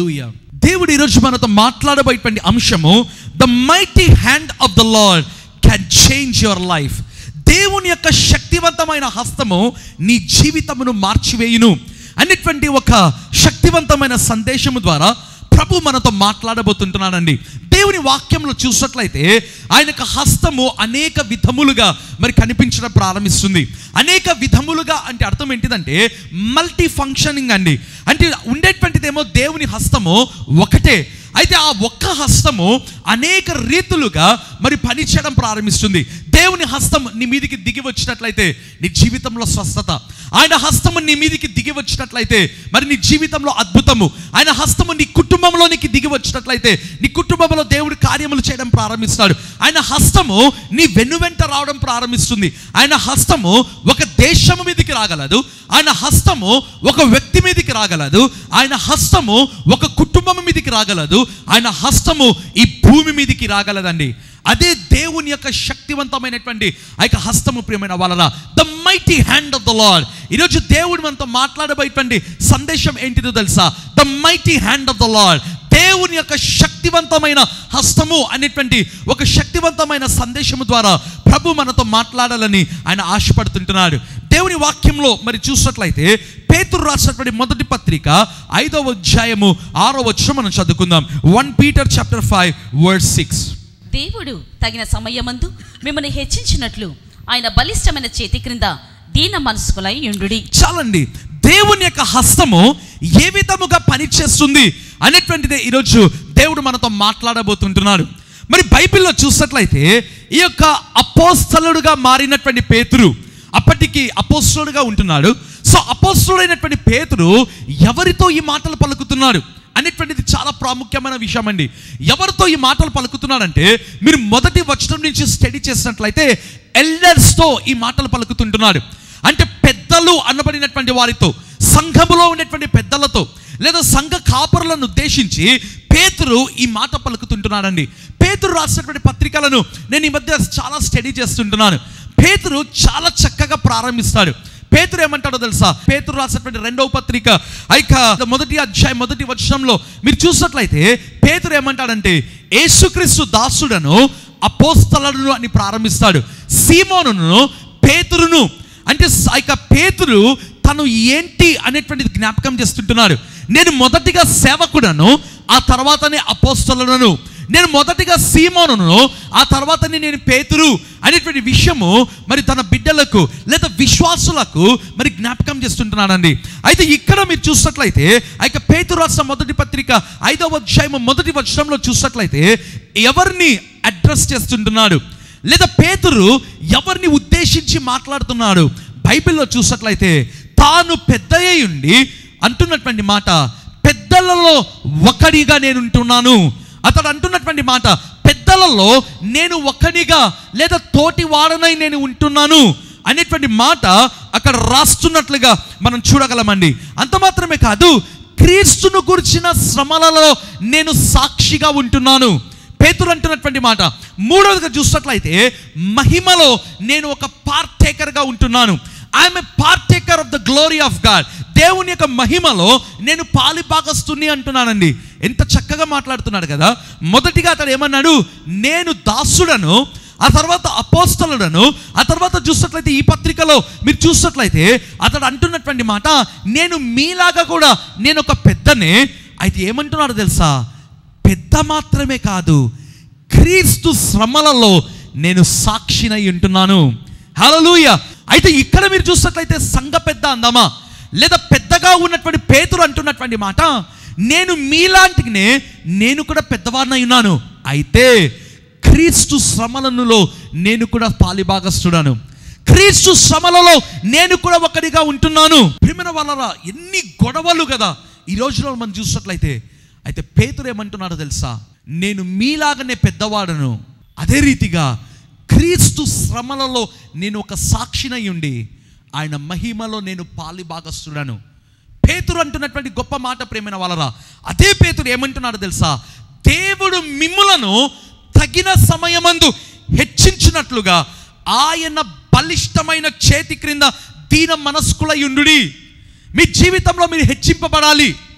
హలలుయ దేవుడు ఈరోజు మనతో మాట్లాడబోయేటువంటి అంశము the mighty hand of the Lord can change your life దేవుని యొక్క శక్తివంతమైన హస్తము నీ జీవితమును మార్చివేయును అనేటువంటి ఒక శక్తివంతమైన సందేశము ద్వారా ప్రభు మనతో మాట్లాడబోతుంటున్నాడండి దేవుని వాక్యంలో చూసినట్లయితే ఆయన యొక్క హస్తము అనేక విధములుగా మరి కనిపించడం ప్రారంభిస్తుంది అనేక విధములుగా అంటే అర్థం ఏంటిదంటే మల్టీ ఫంక్షనింగ్ అండి అంటే ఉండేటువంటిదేమో దేవుని హస్తము ఒకటే అయితే ఆ ఒక్క హస్తము అనేక రీతులుగా మరి పనిచేయడం ప్రారంభిస్తుంది దేవుని హస్తం నీ మీదికి దిగి వచ్చినట్లయితే నీ జీవితంలో స్వస్థత ఆయన హస్తము నీ మీదికి దిగి వచ్చినట్లయితే మరి నీ జీవితంలో అద్భుతము ఆయన హస్తము నీ కుటుంబంలోనికి దిగి వచ్చినట్లయితే నీ కుటుంబంలో దేవుడు కార్యములు చేయడం ప్రారంభిస్తాడు ఆయన హస్తము నీ వెన్నువెంట రావడం ప్రారంభిస్తుంది ఆయన హస్తము ఒక దేశము మీదకి రాగలదు ఆయన హస్తము ఒక వ్యక్తి మీదకి రాగలదు ఆయన హస్తము ఒక కుటుంబం మీదకి రాగలదు ఆయన హస్తము ఈ భూమి మీదకి రాగలదండి అదే దేవుని యొక్క శక్తివంతమైనటువంటి ఆ యొక్క హస్తము ప్రియమైన వాళ్ళ the mighty hand of the Lord ఈరోజు దేవుడు మనతో మాట్లాడబోయేటువంటి సందేశం ఏంటిదో తెలుసా the mighty hand of the Lord దేవుని యొక్క శక్తివంతమైన హస్తము అనేటువంటి ఒక శక్తివంతమైన సందేశము ద్వారా ప్రభు మనతో మాట్లాడాలని ఆయన ఆశపడుతుంటున్నాడు దేవుని వాక్యంలో మరి చూసినట్లయితే పేతురు రాసినటువంటి మొదటి పత్రిక ఐదవ అధ్యాయము ఆరో వచ్చిన మనం చదువుకుందాం one Peter chapter five word six దేవుడు తగిన సమయమందు మిమ్మల్ని హెచ్చించినట్లు ఆయన బలిష్టమైన చేతి క్రింద దీన మనస్కులై యుండుడి చాలండి దేవుని యొక్క హస్తము ఏ విధముగా పనిచేస్తుంది అనేటువంటిదే ఈరోజు దేవుడు మనతో మాట్లాడబోతుంటున్నాడు మరి బైబిల్లో చూసినట్లయితే ఈ యొక్క అపోస్తలుడుగా మారినటువంటి పేతురు అప్పటికి అపోస్తులుడుగా ఉంటున్నాడు సో అపోస్తుడైనటువంటి పేతురు ఎవరితో ఈ మాటలు పలుకుతున్నాడు అనేటువంటిది చాలా ప్రాముఖ్యమైన విషయం అండి ఎవరితో ఈ మాటలు పలుకుతున్నాడంటే మీరు మొదటి వచనం నుంచి స్టడీ చేసినట్లయితే ఎల్డర్స్తో ఈ మాటలు పలుకుతుంటున్నాడు అంటే పెద్దలు అనబడినటువంటి వారితో సంఘములో ఉండేటువంటి పెద్దలతో లేదా సంఘ కాపరులను ఉద్దేశించి పేతురు ఈ మాట పలుకుతుంటున్నాడండి పేతురు రాసినటువంటి పత్రికలను నేను ఈ మధ్య చాలా స్టడీ చేస్తుంటున్నాను పేతురు చాలా చక్కగా ప్రారంభిస్తాడు పేతురు ఏమంటాడో తెలుసా పేతురు రాసినటువంటి రెండవ పత్రిక ఐక మొదటి అధ్యాయం మొదటి వచనంలో మీరు చూసినట్లయితే పేతురు ఏమంటాడంటే యేసుక్రీస్తు దాసుడను అపోస్తలను అని ప్రారంభిస్తాడు సీమోనును పేతురును అంటే ఆ యొక్క పేతురు తను ఏంటి అనేటువంటిది జ్ఞాపకం చేస్తుంటున్నాడు నేను మొదటిగా సేవకుడను ఆ తర్వాతనే అపోస్తలను నేను మొదటిగా సీమోనును ఆ తర్వాతనే నేను పేతురు అనేటువంటి విషయము మరి తన బిడ్డలకు లేదా విశ్వాసులకు మరి జ్ఞాపకం చేస్తుంటున్నాడండి అయితే ఇక్కడ మీరు చూసినట్లయితే ఆ యొక్క పేతురు రాష్ట్ర మొదటి పత్రిక ఐదవ అధ్యాయం మొదటి వచనంలో చూసినట్లయితే ఎవరిని అడ్రస్ చేస్తుంటున్నాడు లేదా పేతురు ఎవరిని ఉద్దేశించి మాట్లాడుతున్నాడు బైబిల్లో చూసినట్లయితే తాను పెద్ద ఉండి అంటున్నటువంటి మాట పెద్దలలో ఒకడిగా నేను ఉంటున్నాను అతడు అంటున్నటువంటి మాట పెద్దలలో నేను ఒకనిగా లేదా తోటి వాడనై నేను ఉంటున్నాను అనేటువంటి మాట అక్కడ రాస్తున్నట్లుగా మనం చూడగలమండి అంత మాత్రమే కాదు క్రీస్తును గురించిన శ్రమలలో నేను సాక్షిగా ఉంటున్నాను పేతురు అంటున్నటువంటి మాట మూడవదిగా చూసినట్లయితే మహిమలో నేను ఒక పార్టేకర్గా ఉంటున్నాను I'm a partaker of the glory of God దేవుని యొక్క మహిమలో నేను పాలిపాకస్తుని అంటున్నానండి ఎంత చక్కగా మాట్లాడుతున్నాడు కదా మొదటిగా అతడు ఏమన్నాడు నేను దాసుడను ఆ తర్వాత అపోస్తలుడను ఆ తర్వాత చూసినట్లయితే ఈ పత్రికలో మీరు చూసినట్లయితే అతడు అంటున్నటువంటి మాట నేను మీలాగా కూడా నేను ఒక పెద్దనే అయితే ఏమంటున్నాడు తెలుసా పెద్ద మాత్రమే కాదు క్రీస్తు శ్రమలలో నేను సాక్షినై ఉంటున్నాను హలలుయ అయితే ఇక్కడ మీరు చూసినట్లయితే సంఘ పెద్ద అందమా లేదా పెద్దగా ఉన్నటువంటి పేతురు అంటున్నటువంటి మాట నేను మీలాంటినే నేను కూడా పెద్దవాడినై ఉన్నాను అయితే క్రీస్తు శ్రమలలో నేను కూడా పాలిభాగస్తుడాను క్రీస్తు శ్రమలలో నేను కూడా ఒకడిగా ఉంటున్నాను ప్రిమిన వలన ఎన్ని గొడవలు కదా ఈ రోజులో మనం చూసినట్లయితే అయితే పేతురు ఏమంటున్నాడో తెలుసా నేను మీలాగనే పెద్దవాడను అదే రీతిగా క్రీస్తు శ్రమలలో నేను ఒక సాక్షినై ఉండి ఆయన మహిమలో నేను పాలిభాగస్తుడను పేతురు అంటున్నటువంటి గొప్ప మాట ప్రేమైన వాళ్ళరా అదే పేతురు ఏమంటున్నాడు తెలుసా దేవుడు మిమ్ములను తగిన సమయమందు హెచ్చించినట్లుగా ఆయన బలిష్టమైన చేతి క్రింద దీన మనస్కులై ఉండుడి మీ జీవితంలో మీరు హెచ్చింపబడాలి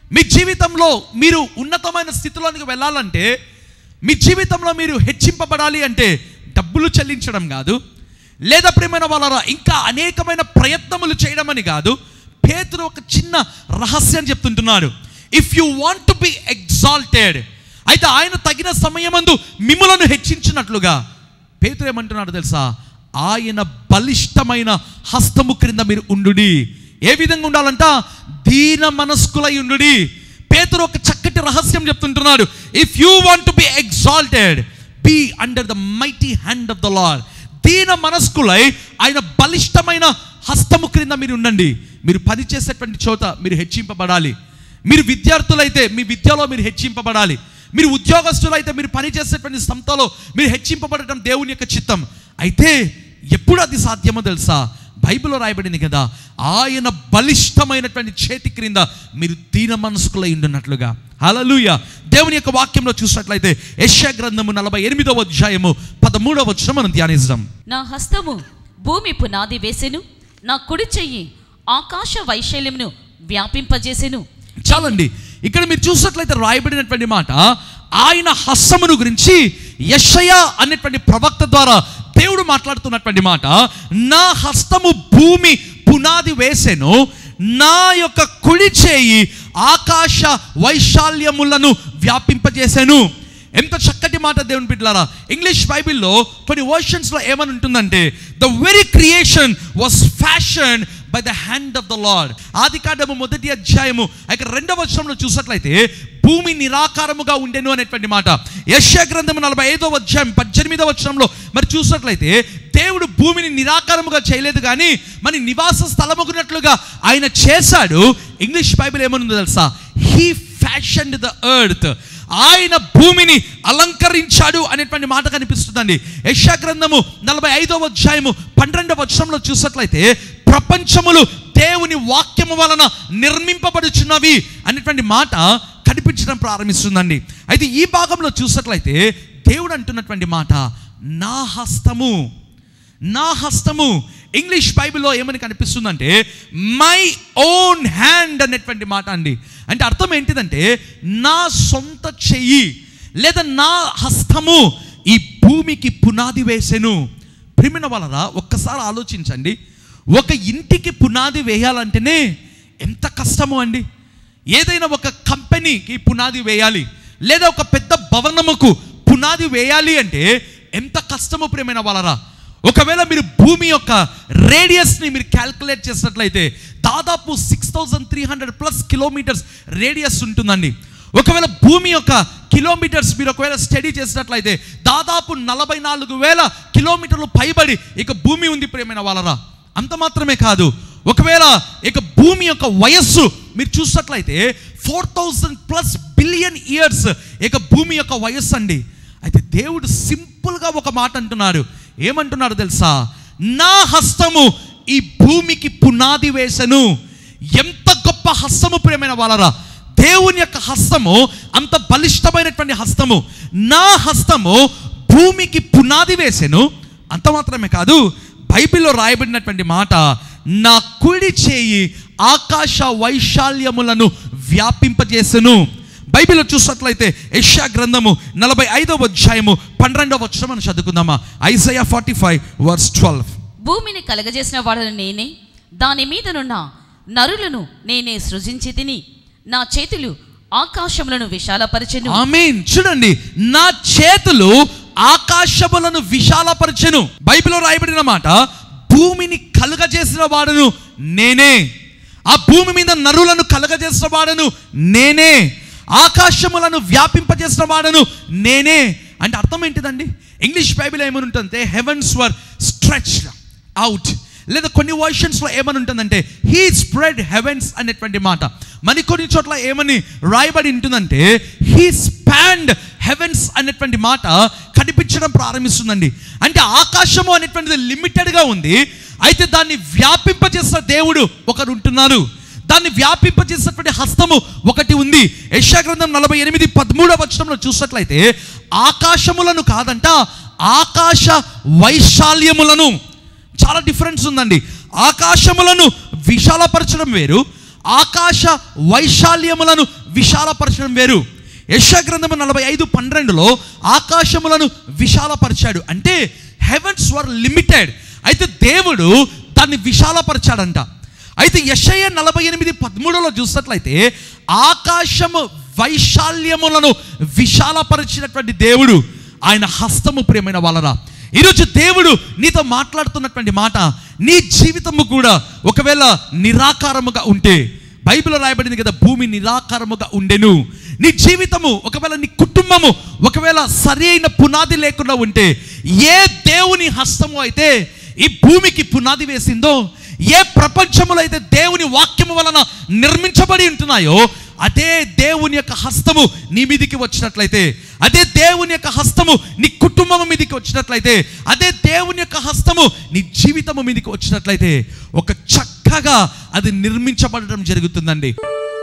మీ జీవితంలో మీరు ఉన్నతమైన స్థితిలోనికి వెళ్ళాలంటే మీ జీవితంలో మీరు హెచ్చింపబడాలి అంటే డబ్బులు చెల్లించడం కాదు లేదా ప్రేమైన వాళ్ళ ఇంకా అనేకమైన ప్రయత్నములు చేయడం అని కాదు పేతురు ఒక చిన్న రహస్యం చెప్తుంటున్నాడు if you want to be exalted అయితే ఆయన తగిన సమయమందు మిమ్మలను హెచ్చించినట్లుగా పేతురు ఏమంటున్నాడు తెలుసా ఆయన బలిష్టమైన హస్తము క్రింద మీరు ఉండుడి ఏ విధంగా ఉండాలంట దీన మనస్కులై ఉండుడి పేతురు ఒక చక్కటి రహస్యం చెప్తుంటున్నాడు if you want to be exalted be under the mighty hand of the Lord దీన మనస్కులై ఆయన బలిష్టమైన హస్తము క్రింద మీరు ఉండండి మీరు పని చేసేటువంటి చోట మీరు హెచ్చింపబడాలి మీరు విద్యార్థులైతే మీ విద్యలో మీరు హెచ్చింపబడాలి మీరు ఉద్యోగస్తులైతే మీరు పని చేసేటువంటి సంస్థలో మీరు హెచ్చింపబడటం దేవుని యొక్క చిత్తం అయితే ఎప్పుడు అది సాధ్యమో తెలుసా బైబిల్లో రాయబడింది కదా ఆయన బలిష్టమైనటువంటి చేతి క్రింద మీరు దీన మనస్కులై ఉండున్నట్లుగా హలలుయ దేవుని యొక్క వాక్యంలో చూసినట్లయితే యెషయా గ్రంథము నలభై ఎనిమిదవ అధ్యాయము పదమూడవ వచ్చిన మనం ధ్యానిస్తాం నా హస్తము భూమి పునాది వేసెను నా కుడి చెయ్యి ఆకాశ వైశల్యమును వ్యాపింపజేసెను చాలండి ఇక్కడ మీరు చూసినట్లయితే రాయబడినటువంటి మాట ఆయన హస్తమును గురించి యషయ అనేటువంటి ప్రవక్త ద్వారా దేవుడు మాట్లాడుతున్నటువంటి మాట నా హస్తము భూమి పునాది వేసెను నా యొక్క కుడి చేయి ఆకాశ వైశాల్యములను వ్యాపింపజేశాను ఎంత చక్కటి మాట దేవుని బిడ్డలారా ఇంగ్లీష్ బైబిల్లో కొన్ని వర్షన్స్లో ఏమని ఉంటుందంటే the very creation was fashion by the hand of the Lord ఆది కాండము మొదటి అధ్యాయము ఇక రెండవ వచనంలో చూసినట్లయితే భూమి నిరాకారముగా ఉండెను అనేటువంటి మాట యశ్యా గ్రంథము నలభై ఐదవ అధ్యాయం పద్దెనిమిదవ వచనంలో మరి చూసినట్లయితే దేవుడు భూమిని నిరాకారముగా చేయలేదు కానీ మరి నివాస స్థలముకున్నట్లుగా ఆయన చేశాడు ఇంగ్లీష్ బైబిల్ ఏమనుందో తెలుసా హీ ఫ్యాషన్ ద ఎర్త్ ఆయన భూమిని అలంకరించాడు అనేటువంటి మాట కనిపిస్తుందండి యశా గ్రంథము నలభై ఐదవ అధ్యాయము పన్నెండవ వచనంలో చూసినట్లయితే ప్రపంచములు దేవుని వాక్యము వలన నిర్మింపబడుచున్నవి అనేటువంటి మాట కనిపించడం ప్రారంభిస్తుందండి అయితే ఈ భాగంలో చూసినట్లయితే దేవుడు అంటున్నటువంటి మాట నా హస్తము నా హస్తము ఇంగ్లీష్ బైబిల్లో ఏమని కనిపిస్తుందంటే మై ఓన్ హ్యాండ్ అనేటువంటి మాట అండి అంటే అర్థం ఏంటిదంటే నా సొంత చెయ్యి లేదా నా హస్తము ఈ భూమికి పునాది వేసెను ప్రిమిన వలన ఒక్కసారి ఆలోచించండి ఒక ఇంటికి పునాది వేయాలంటేనే ఎంత కష్టము అండి ఏదైనా ఒక కంపెనీకి పునాది వేయాలి లేదా ఒక పెద్ద భవనముకు పునాది వేయాలి అంటే ఎంత కష్టము ప్రేమైన వాళ్ళరా ఒకవేళ మీరు భూమి యొక్క రేడియస్ని మీరు క్యాల్కులేట్ చేసినట్లయితే దాదాపు six thousand three hundred plus kilometres radius ఉంటుందండి ఒకవేళ భూమి యొక్క కిలోమీటర్స్ మీరు ఒకవేళ స్టడీ చేసినట్లయితే దాదాపు నలభై నాలుగు వేల కిలోమీటర్లు పైబడి ఇక భూమి ఉంది ప్రేమైన వాళ్ళరా అంత మాత్రమే కాదు ఒకవేళ ఇక భూమి యొక్క వయస్సు మీరు చూసినట్లయితే four thousand plus billion years ఇక భూమి యొక్క వయస్సు అండి అయితే దేవుడు సింపుల్గా ఒక మాట అంటున్నాడు ఏమంటున్నాడు తెలుసా నా హస్తము ఈ భూమికి పునాది వేసను ఎంత గొప్ప హస్తము ప్రేమైన వాళ్ళరా దేవుని యొక్క హస్తము అంత బలిష్టమైనటువంటి హస్తము నా హస్తము భూమికి పునాది వేసెను అంత మాత్రమే కాదు బైబిల్లో రాయబడినటువంటి మాట నా కుడి చేయి ఆకాశ వైశాల్యములను వ్యాపింపజేసెను బైబిల్లో చూసినట్లయితే యెషయా గ్రంథము నలభై ఐదవ అధ్యాయము పన్నెండవ వచ్చిన మనం చదువుకుందామా Isaiah forty five verse twelve భూమిని కలగజేసిన వాడను నేనే దాని మీదనున్న నరులను నేనే సృజించి తిని నా చేతులు ఆకాశములను విశాలపరచెను ఆమేన్ చూడండి నా చేతులు ఆకాశములను విశాలపరచెను బైబిల్లో రాయబడిన మాట భూమిని కలుగజేసిన వాడను నేనే ఆ భూమి మీద నరులను కలుగజేసిన వాడను నేనే ఆకాశములను వ్యాపింపజేసిన వాడను నేనే అంటే అర్థం ఏంటిదండి ఇంగ్లీష్ బైబిల్ ఏమని ఉంటుందంటే హెవెన్స్ వర్ స్ట్రెచ్డ్ అవుట్ లేదా కొన్ని వర్షన్స్లో ఏమని ఉంటుందంటే హీ స్ప్రెడ్ హెవెన్స్ అనేటువంటి మాట మరి కొన్ని చోట్ల ఏమని రాయబడి ఉంటుందంటే హీ స్పాండ్ హెవెన్స్ అనేటువంటి మాట కనిపించడం ప్రారంభిస్తుందండి అంటే ఆకాశము అనేటువంటిది లిమిటెడ్గా ఉంది అయితే దాన్ని వ్యాపింపజేసిన దేవుడు ఒకరు ఉంటున్నారు దాన్ని వ్యాపింపజేసినటువంటి హస్తము ఒకటి ఉంది యెషయా గ్రంథం నలభై ఎనిమిది పదమూడవ వచనంలో చూసినట్లయితే ఆకాశములను కాదంట ఆకాశ వైశాల్యములను చాలా డిఫరెన్స్ ఉందండి ఆకాశములను విశాలపరచడం వేరు ఆకాశ వైశాల్యములను విశాలపరచడం వేరు యశా గ్రంథము నలభై ఐదు పన్నెండులో ఆకాశములను విశాలపరిచాడు అంటే హెవెన్స్ వర్ లిమిటెడ్ అయితే దేవుడు దాన్ని విశాలపరిచాడంట అయితే యశయ నలభై ఎనిమిది పదమూడులో చూసినట్లయితే ఆకాశము వైశాల్యములను విశాలపరిచినటువంటి దేవుడు ఆయన హస్తము ప్రియమైన వాళ్ళరా ఈరోజు దేవుడు నీతో మాట్లాడుతున్నటువంటి మాట నీ జీవితము కూడా ఒకవేళ నిరాకారముగా ఉంటే బైబిల్లో రాయబడింది కదా భూమి నిరాకారముగా ఉండెను నీ జీవితము ఒకవేళ నీ కుటుంబము ఒకవేళ సరి అయిన పునాది లేకుండా ఉంటే ఏ దేవుని హస్తము అయితే ఈ భూమికి పునాది వేసిందో ఏ ప్రపంచములో అయితే దేవుని వాక్యము వలన నిర్మించబడి ఉంటున్నాయో అదే దేవుని యొక్క హస్తము నీ మీదికి వచ్చినట్లయితే అదే దేవుని యొక్క హస్తము నీ కుటుంబం మీదికి వచ్చినట్లయితే అదే దేవుని యొక్క హస్తము నీ జీవితము మీదికి వచ్చినట్లయితే ఒక చక్కగా అది నిర్మించబడడం జరుగుతుందండి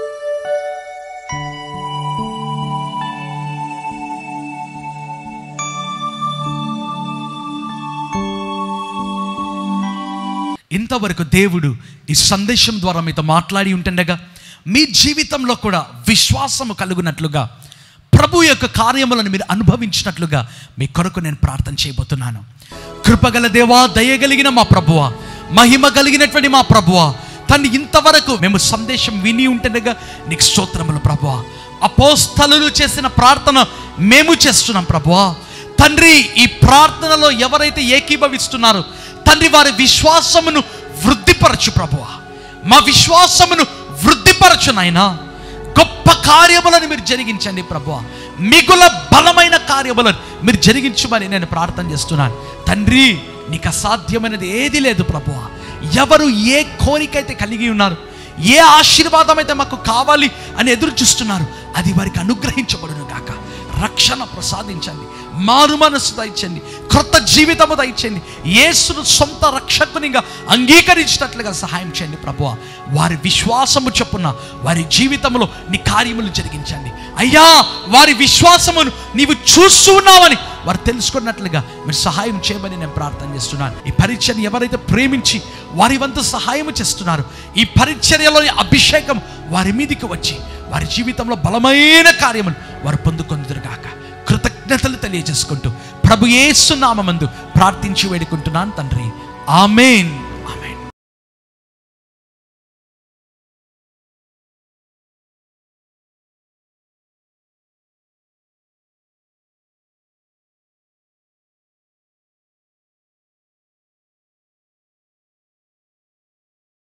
ఇంతవరకు దేవుడు ఈ సందేశం ద్వారా మీతో మాట్లాడి ఉంటుండగా మీ జీవితంలో కూడా విశ్వాసము కలుగునట్లుగా ప్రభు యొక్క కార్యములను మీరు అనుభవించినట్లుగా మీ కొరకు నేను ప్రార్థన చేయబోతున్నాను కృపగల దేవా దయగలిగిన మా ప్రభువ మహిమ కలిగినటువంటి మా ప్రభువ తను ఇంతవరకు మేము సందేశం విని ఉంటుండగా నీకు స్తోత్రములు ప్రభువ అపోస్తలు చేసిన ప్రార్థన మేము చేస్తున్నాం ప్రభువా తండ్రి ఈ ప్రార్థనలో ఎవరైతే ఏకీభవిస్తున్నారో తండ్రి వారి విశ్వాసమును వృద్ధిపరచు ప్రభువా మా విశ్వాసమును వృద్ధిపరచు నాయనా గొప్ప కార్యములను మీరు జరిగించండి ప్రభువా మిగుల బలమైన కార్యములను మీరు జరిగించమని నేను ప్రార్థన చేస్తున్నాను తండ్రి నీకు అసాధ్యమైనది ఏది లేదు ప్రభువా ఎవరు ఏ కోరిక అయితే కలిగి ఉన్నారు ఏ ఆశీర్వాదం అయితే మాకు కావాలి అని ఎదురు చూస్తున్నారు అది వారికి అనుగ్రహించబడును గాక రక్షణ ప్రసాదించండి మారు మనసు దయచండి క్రొత్త జీవితము దయచండి యేసును సొంత రక్షకునిగా అంగీకరించినట్లుగా సహాయం చేయండి ప్రభువ వారి విశ్వాసము చొప్పున వారి జీవితంలో నీ కార్యములు జరిగించండి అయ్యా వారి విశ్వాసమును నీవు చూస్తూ ఉన్నావని వారు తెలుసుకున్నట్లుగా మీరు సహాయం చేయమని నేను ప్రార్థన చేస్తున్నాను ఈ పరిచర్ని ఎవరైతే ప్రేమించి వారి వంతు సహాయం చేస్తున్నారు ఈ పరిచర్యలోని అభిషేకం వారి మీదికి వచ్చి వారి జీవితంలో బలమైన కార్యములు వారు పొందుకొందురుగాక కృతజ్ఞతలు తెలియజేసుకుంటూ ప్రభు యేసు నామమందు ప్రార్థించి వేడుకుంటున్నాను తండ్రి ఆమెన్